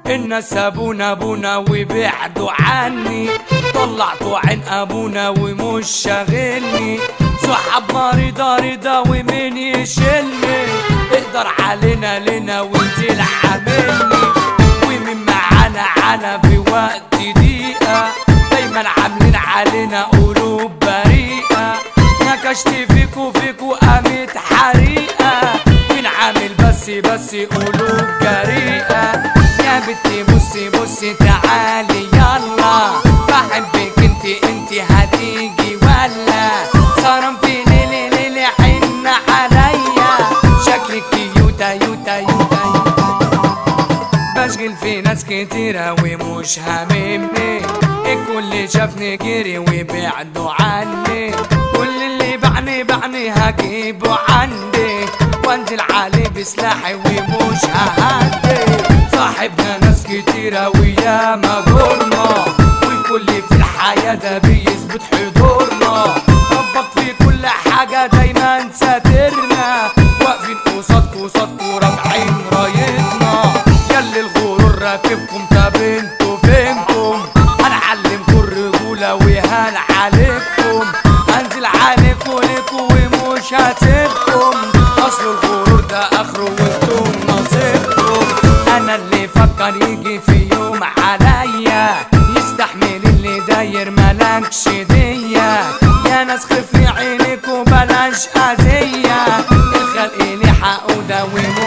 الناس ابونا ابونا وبعدوا عني طلعتوا عين ابونا ومش شاغلني صحاب مريضة رضا ومين يشيلني اقدر علينا لنا وانزل عاملني ومين معانا عنا في وقت ضيقة دايما عاملين علينا قلوب بريئة نكشت فيكو فيكو قامت حريقة مين عامل بس بس قلوب جريئة يا بنتي بصي بصي تعالي يلا بحبك انت انت هتيجي ولا صارم في ليلي ليلي حن عليا شكلك يوتا يوتا يوتا يوتا بشغل في ناس كتيرة ومش هاممني الكل شافني جري وبعدوا عني كل اللي بعني بعني هجيبه عندي وانزل عليه بسلاحي ومش ههدي صاحبنا ناس كتيرة وياما جورنا والكل في الحياة ده بيثبت حضورنا ربك في كل حاجة دايما ساترنا واقفين قصادكوا قصادكوا رافعين رايتنا ياللي الغرور راكبكم طب انتوا فينكم هنعلمكوا الرجولة وهان عليكم هنزل عليكوا ليكوا ومش هسيبكم اصل الغرور ده اخره وانتم نصيبكم انا اللي فكر يجي في يوم عليا يستحمل اللي داير ملكش ديا يا ناس خفي عينكوا بلاش اذية الخلق لي حقودة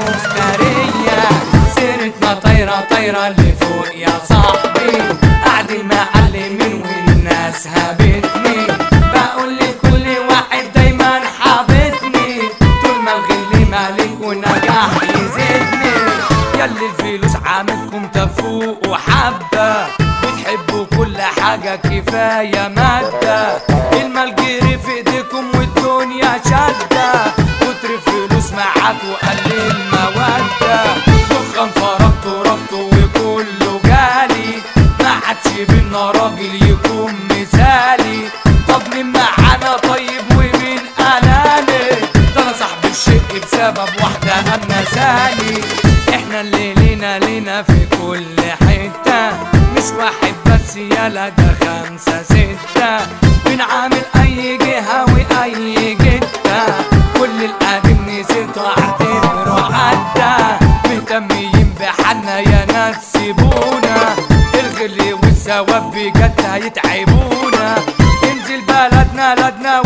ومفترية سيرتنا طايرة طايرة لفوق يا صاحبي قاعد المعلمين والناس هابتني بقول لكل واحد دايما حابتني طول ما الغل مالك ونجاح يزيدني ياللي الفلوس عاملكم تفوق وحبة بتحبوا كل حاجة كفاية مادة المال جري في ايديكم والدنيا شدة كتر فلوس معاكوا قلل مودة دخان فرقتوا ربطوا وكله جالي ما عادش بينا راجل يكون مثالي طب مين معانا طيب ومين اناني ده انا صاحب الشق بسبب واحدة امنا ثاني احنا اللي لينا لينا في كل حتة مش واحد بس يلا ده خمسة ستة بنعامل اي جهة واي جدة كل القديم نسيته اعتبره عدى مهتمين بحالنا يا ناس سيبونا الغل والثواب بجد هيتعبونا انزل بلدنا لدنا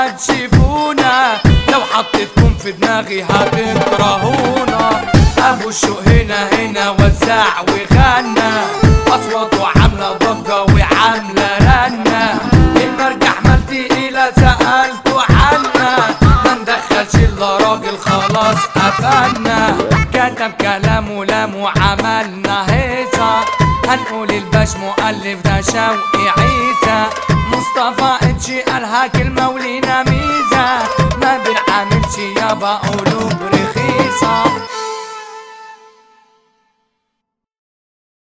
وهتشوفونا لو حطيتكم في دماغي هتكرهونا ابو الشوق هنا هنا وزع وغنى اصواته عامله ضجه وعامله رنه المرجع مالتي الى سالته عنا ما ندخلش الا راجل خلاص قفلنا كتب كلامه لام وعملنا هيصه هنقول الباش مؤلف ده شوقي عيسى مصطفى اتشي قالها كلمة ولينا ميزة ما بنعملش يابا قلوب رخيصة